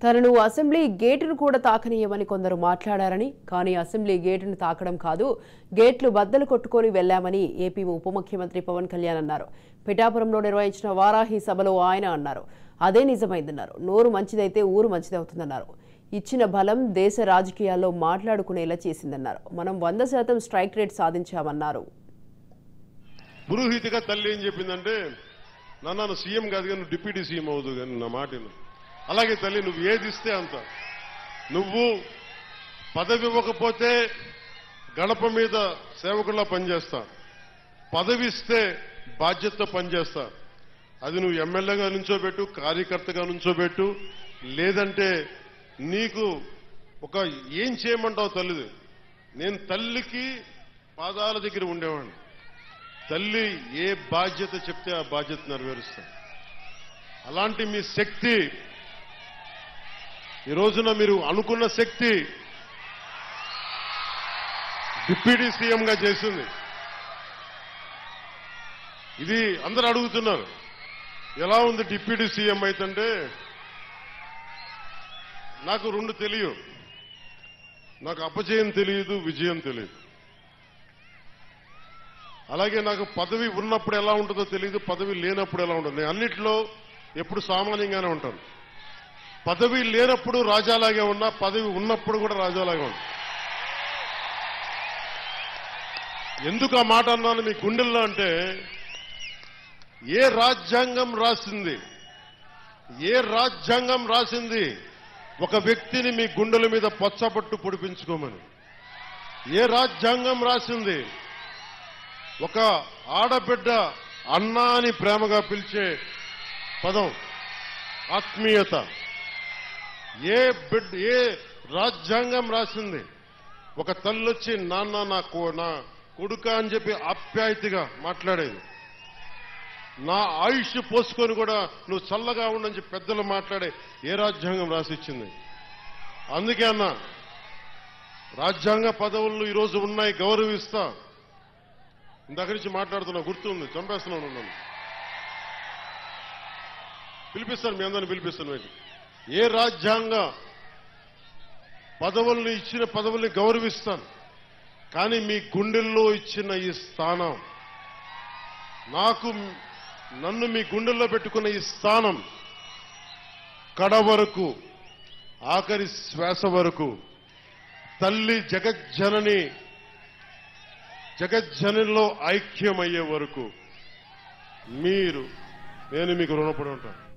తనను అసెంబ్లీ గేటును కూడా తాకనీయమని కొందరు మాట్లాడారని కానీ అసెంబ్లీ గేటును తాకడం కాదు గేట్లు బద్దలు కొట్టుకొని వెళ్లామని ఏపీ ఉప ముఖ్యమంత్రి పవన్ కళ్యాణ్ అన్నారు పిఠాపురంలో నిర్వహించిన వారాహి సభలో ఆయన అన్నారు అదే నిజమైందన్నారు నోరు మంచిదైతే ఊరు మంచిదవుతుందన్నారు ఇచ్చిన బలం దేశ రాజకీయాల్లో మాట్లాడుకునేలా చేసిందన్నారు మనం వంద శాతం స్ట్రైక్ రేట్ సాధించామన్నారు పురోహితిగా తల్లి ఏం చెప్పిందంటే నాన్న సీఎం కాదు కానీ నువ్వు డిప్యూటీ సీఎం అవుదు కానీ నా మాట విను. అలాగే తల్లి నువ్వు ఏది ఇస్తే అంత నువ్వు పదవి ఇవ్వకపోతే గడప మీద సేవకుల్లా పనిచేస్తా పదవి ఇస్తే బాధ్యతతో పనిచేస్తా అది నువ్వు ఎమ్మెల్యేగా నుంచోబెట్టు కార్యకర్తగా నుంచోబెట్టు లేదంటే నీకు ఒక ఏం చేయమంటావు తల్లిది నేను తల్లికి పాదాల దగ్గర ఉండేవాడిని తల్లి ఏ బాధ్యత చెప్తే ఆ బాధ్యత నెరవేరుస్తాం అలాంటి మీ శక్తి ఈ రోజున మీరు అనుకున్న శక్తి డిప్యూటీ సీఎంగా చేసింది ఇది అందరు అడుగుతున్నారు ఎలా ఉంది డిప్యూటీ సీఎం అయితంటే నాకు రెండు తెలియవు నాకు అపజయం తెలియదు విజయం తెలియదు అలాగే నాకు పదవి ఉన్నప్పుడు ఎలా ఉంటుందో తెలియదు పదవి లేనప్పుడు ఎలా ఉంటుంది నేను అన్నిట్లో ఎప్పుడు సామాన్యంగానే ఉంటాను పదవి లేనప్పుడు రాజాలాగే ఉన్నా పదవి ఉన్నప్పుడు కూడా రాజాలాగే ఉంటాను ఎందుకు ఆ మాట అన్నాను మీ గుండెల్లో అంటే ఏ రాజ్యాంగం రాసింది ఏ రాజ్యాంగం రాసింది ఒక వ్యక్తిని మీ గుండెల మీద పచ్చబట్టు పొడిపించుకోమని ఏ రాజ్యాంగం రాసింది ఒక ఆడబిడ్డ అన్నా అని ప్రేమగా పిలిచే పదం ఆత్మీయత ఏ బిడ్ ఏ రాజ్యాంగం రాసింది ఒక తల్లొచ్చి నాన్న నా కో- నా కొడుక అని చెప్పి ఆప్యాయతగా మాట్లాడేది నా ఆయుష్ పోసుకొని కూడా నువ్వు చల్లగా ఉండని చెప్పి పెద్దలు మాట్లాడే ఏ రాజ్యాంగం రాసిచ్చింది అందుకే అన్న రాజ్యాంగ పదవులు ఈరోజు ఉన్నాయి గౌరవిస్తా ఇందాక నుంచి మాట్లాడుతున్నా గుర్తుంది చంపేస్తున్నాను నన్ను పిలిపిస్తాను మీ అందరిని పిలిపిస్తాను మీకు ఏ రాజ్యాంగ పదవుల్ని ఇచ్చిన పదవుల్ని గౌరవిస్తాను కానీ మీ గుండెల్లో ఇచ్చిన ఈ స్థానం నాకు నన్ను మీ గుండెల్లో పెట్టుకున్న ఈ స్థానం కడ వరకు ఆఖరి శ్వాస వరకు తల్లి జగజ్జనని జగజ్జనంలో ఐక్యమయ్యే వరకు మీరు నేను మీకు రుణపడి ఉంటాను